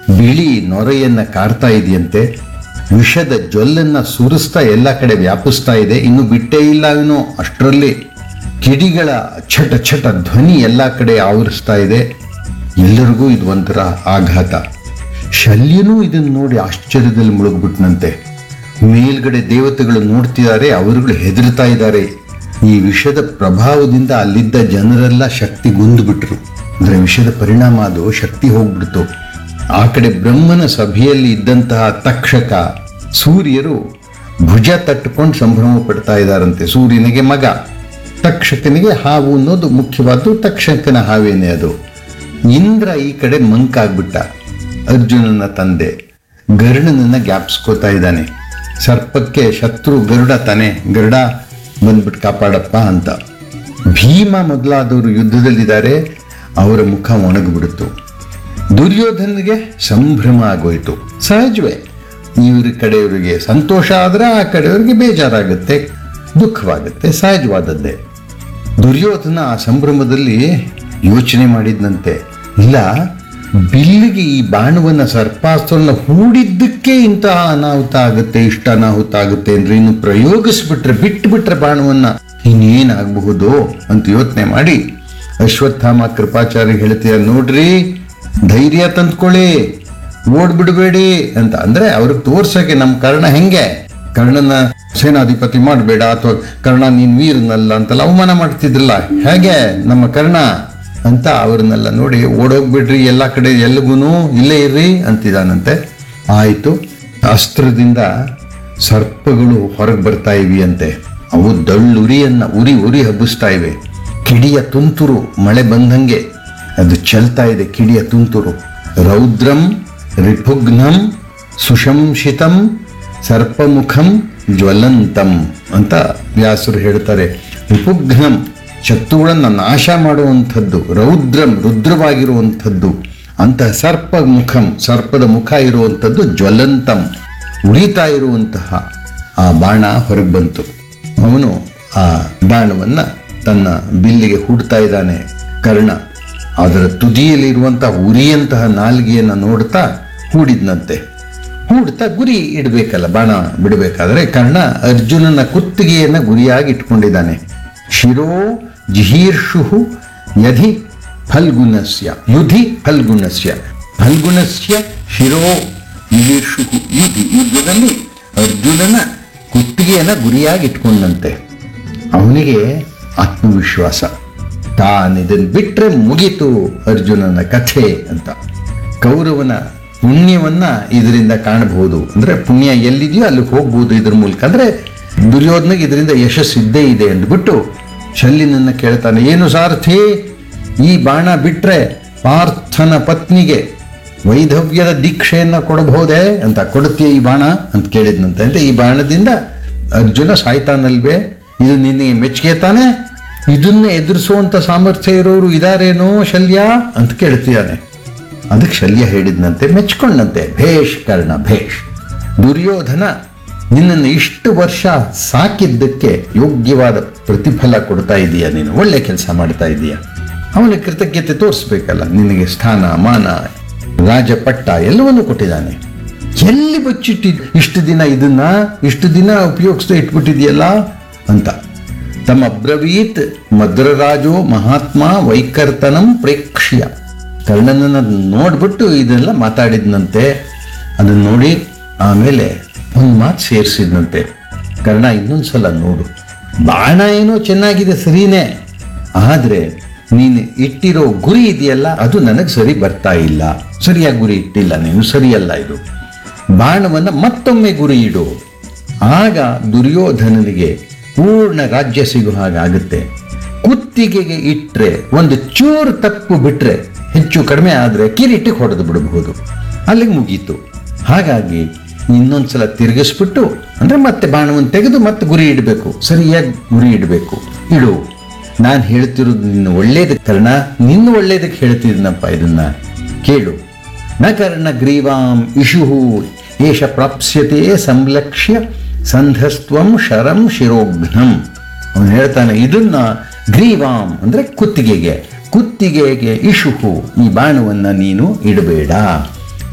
ಬಿಳಿ ನೊರೆಯನ್ನ ಕಾರ್ತಾ ಇದೆಯಂತೆ ವಿಷದ ಜೊಲ್ಲನ್ನ ಸುರಿಸ್ತಾ ಎಲ್ಲ ಕಡೆ ವ್ಯಾಪಿಸ್ತಾ ಇದೆ ಇನ್ನು ಬಿಟ್ಟೇ ಇಲ್ಲ ಅವನು ಅಷ್ಟರಲ್ಲಿ ಕಿಡಿಗಳ ಛಟ ಛಟ ಧ್ವನಿ ಎಲ್ಲ ಕಡೆ ಆವರಿಸ್ತಾ ಇದೆ ಎಲ್ಲರಿಗೂ ಇದು ಒಂಥರ ಆಘಾತ ಶಲ್ಯನೂ ಇದನ್ನು ನೋಡಿ ಆಶ್ಚರ್ಯದಲ್ಲಿ ಮುಳುಗ್ಬಿಟ್ನಂತೆ ಮೇಲ್ಗಡೆ ದೇವತೆಗಳು ನೋಡ್ತಿದ್ದಾರೆ ಅವರುಗಳು ಹೆದರ್ತಾ ಇದ್ದಾರೆ ಈ ವಿಷದ ಪ್ರಭಾವದಿಂದ ಅಲ್ಲಿದ್ದ ಜನರೆಲ್ಲ ಶಕ್ತಿ ಬಿಟ್ರು ಅಂದ್ರೆ ವಿಷದ ಪರಿಣಾಮ ಅದು ಶಕ್ತಿ ಹೋಗ್ಬಿಡ್ತು ಆ ಕಡೆ ಬ್ರಹ್ಮನ ಸಭೆಯಲ್ಲಿ ಇದ್ದಂತಹ ತಕ್ಷಕ ಸೂರ್ಯರು ಭುಜ ತಟ್ಟುಕೊಂಡು ಸಂಭ್ರಮ ಪಡ್ತಾ ಇದ್ದಾರಂತೆ ಸೂರ್ಯನಿಗೆ ಮಗ ತಕ್ಷಕನಿಗೆ ಹಾವು ಅನ್ನೋದು ಮುಖ್ಯವಾದ್ದು ತಕ್ಷಕನ ಹಾವೇನೆ ಅದು ಇಂದ್ರ ಈ ಕಡೆ ಮಂಕಾಗ್ಬಿಟ್ಟ ಅರ್ಜುನನ ತಂದೆ ಗರುಡನನ್ನ ಜ್ಞಾಪಿಸ್ಕೋತಾ ಇದ್ದಾನೆ ಸರ್ಪಕ್ಕೆ ಶತ್ರು ಗರುಡ ತಾನೆ ಗರುಡ ಬಂದ್ಬಿಟ್ಟು ಕಾಪಾಡಪ್ಪ ಅಂತ ಭೀಮ ಮೊದಲಾದವರು ಯುದ್ಧದಲ್ಲಿದ್ದಾರೆ ಅವರ ಮುಖ ಒಣಗಿಬಿಡ್ತು ದುರ್ಯೋಧನಿಗೆ ಸಂಭ್ರಮ ಆಗೋಯ್ತು ಸಹಜವೇ ಇವ್ರ ಕಡೆಯವರಿಗೆ ಸಂತೋಷ ಆದ್ರೆ ಆ ಕಡೆಯವರಿಗೆ ಬೇಜಾರಾಗುತ್ತೆ ದುಃಖವಾಗುತ್ತೆ ಸಹಜವಾದದ್ದೇ ದುರ್ಯೋಧನ ಆ ಸಂಭ್ರಮದಲ್ಲಿ ಯೋಚನೆ ಮಾಡಿದ್ನಂತೆ ಇಲ್ಲ ಬಿಲ್ಲಿಗೆ ಈ ಬಾಣವನ್ನ ಸರ್ಪಾಸ್ತ್ರವನ್ನ ಹೂಡಿದ್ದಕ್ಕೆ ಇಂತಹ ಅನಾಹುತ ಆಗುತ್ತೆ ಇಷ್ಟ ಅನಾಹುತ ಆಗುತ್ತೆ ಅಂದ್ರೆ ಇನ್ನು ಪ್ರಯೋಗಿಸ್ಬಿಟ್ರೆ ಬಿಟ್ಟು ಬಿಟ್ರೆ ಬಾಣವನ್ನ ಇನ್ನೇನಾಗಬಹುದು ಅಂತ ಯೋಚನೆ ಮಾಡಿ ಅಶ್ವತ್ಥಾಮ ಕೃಪಾಚಾರ್ಯ ಹೇಳ್ತೀಯ ನೋಡ್ರಿ ಧೈರ್ಯ ತಂದ್ಕೊಳ್ಳಿ ಓಡ್ಬಿಡ್ಬೇಡಿ ಅಂತ ಅಂದ್ರೆ ಅವ್ರಿಗೆ ತೋರ್ಸಕ್ಕೆ ನಮ್ಮ ಕರ್ಣ ಹೆಂಗೆ ಕರ್ಣನ ಸೇನಾಧಿಪತಿ ಮಾಡಬೇಡ ಅಥವಾ ಕರ್ಣ ನೀನ್ ವೀರನಲ್ಲ ಅಂತೆಲ್ಲ ಅವಮಾನ ಮಾಡ್ತಿದ್ರಲ್ಲ ಹೇಗೆ ನಮ್ಮ ಕರ್ಣ ಅಂತ ಅವ್ರನ್ನೆಲ್ಲ ನೋಡಿ ಓಡೋಗ್ಬಿಡ್ರಿ ಎಲ್ಲ ಕಡೆ ಎಲ್ಗೂನು ಇಲ್ಲೇ ಇರ್ರಿ ಅಂತಿದಾನಂತೆ ಆಯ್ತು ಅಸ್ತ್ರದಿಂದ ಸರ್ಪಗಳು ಹೊರಗೆ ಬರ್ತಾ ಇವಿ ಅಂತೆ ಅವು ದಳ್ಳುರಿಯನ್ನ ಉರಿ ಉರಿ ಹಬ್ಬಿಸ್ತಾ ಇವೆ ಕಿಡಿಯ ತುಂತುರು ಮಳೆ ಬಂದಂಗೆ ಅದು ಚೆಲ್ತಾ ಇದೆ ಕಿಡಿಯ ತುಂತುರು ರೌದ್ರಂ ರಿಪುಗ್ನಂ ಸುಶಂಸಿತಂ ಸರ್ಪಮುಖಂ ಜ್ವಲಂತಂ ಅಂತ ವ್ಯಾಸರು ಹೇಳ್ತಾರೆ ರಿಪುಗ್ನಂ ಶತ್ರುಗಳನ್ನು ನಾಶ ಮಾಡುವಂಥದ್ದು ರೌದ್ರಂ ರುದ್ರವಾಗಿರುವಂಥದ್ದು ಅಂತಹ ಸರ್ಪ ಮುಖಂ ಸರ್ಪದ ಮುಖ ಇರುವಂಥದ್ದು ಜ್ವಲಂತಂ ಉರಿತಾ ಇರುವಂತಹ ಆ ಬಾಣ ಹೊರಗೆ ಬಂತು ಅವನು ಆ ಬಾಣವನ್ನ ತನ್ನ ಬಿಲ್ಲಿಗೆ ಹೂಡ್ತಾ ಇದ್ದಾನೆ ಕರ್ಣ ಅದರ ತುದಿಯಲ್ಲಿರುವಂತಹ ಉರಿಯಂತಹ ನಾಲ್ಗೆಯನ್ನು ನೋಡ್ತಾ ಹೂಡಿದ್ನಂತೆ ಹೂಡ್ತಾ ಗುರಿ ಇಡಬೇಕಲ್ಲ ಬಾಣ ಬಿಡಬೇಕಾದ್ರೆ ಕರ್ಣ ಅರ್ಜುನನ ಕುತ್ತಿಗೆಯನ್ನ ಗುರಿಯಾಗಿ ಇಟ್ಕೊಂಡಿದ್ದಾನೆ ಶಿರೋ ಜಿಹೀರ್ಷು ಯಧಿ ಫಲ್ಗುಣಸ್ಯ ಯುಧಿ ಫಲ್ಗುಣಸ್ಯ ಫಲ್ಗುಣಸ್ಯ ಶಿರೋ ಜಿಹೀರ್ಷು ಯುಧಿ ಯುದ್ಧದಲ್ಲಿ ಅರ್ಜುನನ ಕುತ್ತಿಗೆಯನ್ನ ಗುರಿಯಾಗಿ ಇಟ್ಕೊಂಡಂತೆ ಅವನಿಗೆ ಆತ್ಮವಿಶ್ವಾಸ ತಾನಿದನ್ನು ಬಿಟ್ರೆ ಮುಗೀತು ಅರ್ಜುನನ ಕಥೆ ಅಂತ ಕೌರವನ ಪುಣ್ಯವನ್ನ ಇದರಿಂದ ಕಾಣಬಹುದು ಅಂದ್ರೆ ಪುಣ್ಯ ಎಲ್ಲಿದೆಯೋ ಅಲ್ಲಿ ಹೋಗ್ಬೋದು ಇದ್ರ ಮೂಲಕ ಅಂದ್ರೆ ದುರ್ಯೋಧನಿಗೆ ಇದರಿಂದ ಯಶಸ್ಸು ಇದ್ದೇ ಇದೆ ಅಂದ್ಬಿಟ್ಟು ಶಲ್ಯನನ್ನ ಕೇಳ್ತಾನೆ ಏನು ಸಾರಥಿ ಈ ಬಾಣ ಬಿಟ್ರೆ ಪಾರ್ಥನ ಪತ್ನಿಗೆ ವೈಧವ್ಯದ ದೀಕ್ಷೆಯನ್ನ ಕೊಡಬಹುದೇ ಅಂತ ಕೊಡುತ್ತೀಯ ಈ ಬಾಣ ಅಂತ ಕೇಳಿದ್ನಂತೆ ಅಂದ್ರೆ ಈ ಬಾಣದಿಂದ ಅರ್ಜುನ ಸಾಯ್ತಾನಲ್ವೇ ಇದು ನಿನಗೆ ಮೆಚ್ಚುಗೆ ತಾನೆ ಇದನ್ನ ಎದುರಿಸುವಂತ ಸಾಮರ್ಥ್ಯ ಇರೋರು ಇದಾರೇನೋ ಶಲ್ಯ ಅಂತ ಕೇಳ್ತೀಯಾನೆ ಅದಕ್ಕೆ ಶಲ್ಯ ಹೇಳಿದ್ನಂತೆ ಮೆಚ್ಕೊಂಡಂತೆ ಭೇಷ್ ಕರ್ಣ ಭೇಷ್ ದುರ್ಯೋಧನ ನಿನ್ನನ್ನು ಇಷ್ಟು ವರ್ಷ ಸಾಕಿದ್ದಕ್ಕೆ ಯೋಗ್ಯವಾದ ಪ್ರತಿಫಲ ಕೊಡ್ತಾ ಇದೀಯ ನೀನು ಒಳ್ಳೆ ಕೆಲಸ ಮಾಡ್ತಾ ಇದೀಯ ಅವನ ಕೃತಜ್ಞತೆ ತೋರಿಸ್ಬೇಕಲ್ಲ ನಿನಗೆ ಸ್ಥಾನ ಮಾನ ರಾಜಪಟ್ಟ ಎಲ್ಲವನ್ನೂ ಕೊಟ್ಟಿದ್ದಾನೆ ಎಲ್ಲಿ ಬಚ್ಚಿಟ್ಟಿದ್ ಇಷ್ಟು ದಿನ ಇದನ್ನ ಇಷ್ಟು ದಿನ ಉಪಯೋಗಿಸ್ತಾ ಇಟ್ಬಿಟ್ಟಿದೆಯಲ್ಲ ಅಂತ ತಮ್ಮ ಬ್ರವೀತ್ ಮದ್ರರಾಜೋ ಮಹಾತ್ಮ ವೈಕರ್ತನಂ ಪ್ರೇಕ್ಷ್ಯ ಕರ್ಣನನ್ನ ನೋಡ್ಬಿಟ್ಟು ಇದೆಲ್ಲ ಮಾತಾಡಿದ್ನಂತೆ ಅದನ್ನ ನೋಡಿ ಆಮೇಲೆ ಒಂದು ಮಾತು ಸೇರಿಸಿದ್ನಂತೆ ಕರ್ಣ ಇನ್ನೊಂದ್ಸಲ ನೋಡು ಬಾಣ ಏನೋ ಚೆನ್ನಾಗಿದೆ ಸರಿನೇ ಆದ್ರೆ ನೀನು ಇಟ್ಟಿರೋ ಗುರಿ ಇದೆಯಲ್ಲ ಅದು ನನಗೆ ಸರಿ ಬರ್ತಾ ಇಲ್ಲ ಸರಿಯಾಗಿ ಗುರಿ ಇಟ್ಟಿಲ್ಲ ನೀನು ಸರಿಯಲ್ಲ ಇದು ಬಾಣವನ್ನ ಮತ್ತೊಮ್ಮೆ ಗುರಿ ಇಡು ಆಗ ದುರ್ಯೋಧನನಿಗೆ ಪೂರ್ಣ ರಾಜ್ಯ ಸಿಗೋ ಹಾಗಾಗುತ್ತೆ ಕುತ್ತಿಗೆಗೆ ಇಟ್ರೆ ಒಂದು ಚೂರು ತಪ್ಪು ಬಿಟ್ರೆ ಹೆಚ್ಚು ಕಡಿಮೆ ಆದ್ರೆ ಕಿರೀಟಿಗೆ ಹೊಡೆದು ಬಿಡಬಹುದು ಅಲ್ಲಿಗೆ ಮುಗೀತು ಹಾಗಾಗಿ ಇನ್ನೊಂದ್ಸಲ ತಿರುಗಿಸ್ಬಿಟ್ಟು ಅಂದ್ರೆ ಮತ್ತೆ ಬಾಣವನ್ನು ತೆಗೆದು ಮತ್ತೆ ಗುರಿ ಇಡಬೇಕು ಸರಿಯಾಗಿ ಗುರಿ ಇಡಬೇಕು ಇಡು ನಾನು ಹೇಳ್ತಿರೋದು ನಿನ್ನ ಒಳ್ಳೇದಕ್ಕೆ ಕರ್ಣ ನಿನ್ನ ಒಳ್ಳೇದಕ್ಕೆ ಹೇಳ್ತಿದ್ದೀನಪ್ಪ ಇದನ್ನ ಕೇಳು ನ ಕರ್ಣ ಗ್ರೀವಾಂ ಇಶುಹು ಏಷ ಪ್ರಾಪ್ಸ್ಯತೆ ಸಂಲಕ್ಷ್ಯ ಸಂಧಸ್ತ್ವಂ ಶರಂ ಶಿರೋಘ್ನಂ ಅವನು ಹೇಳ್ತಾನೆ ಇದನ್ನ ಗ್ರೀವಾಂ ಅಂದ್ರೆ ಕುತ್ತಿಗೆಗೆ ಕುತ್ತಿಗೆಗೆ ಇಶುಹು ಈ ಬಾಣವನ್ನ ನೀನು ಇಡಬೇಡ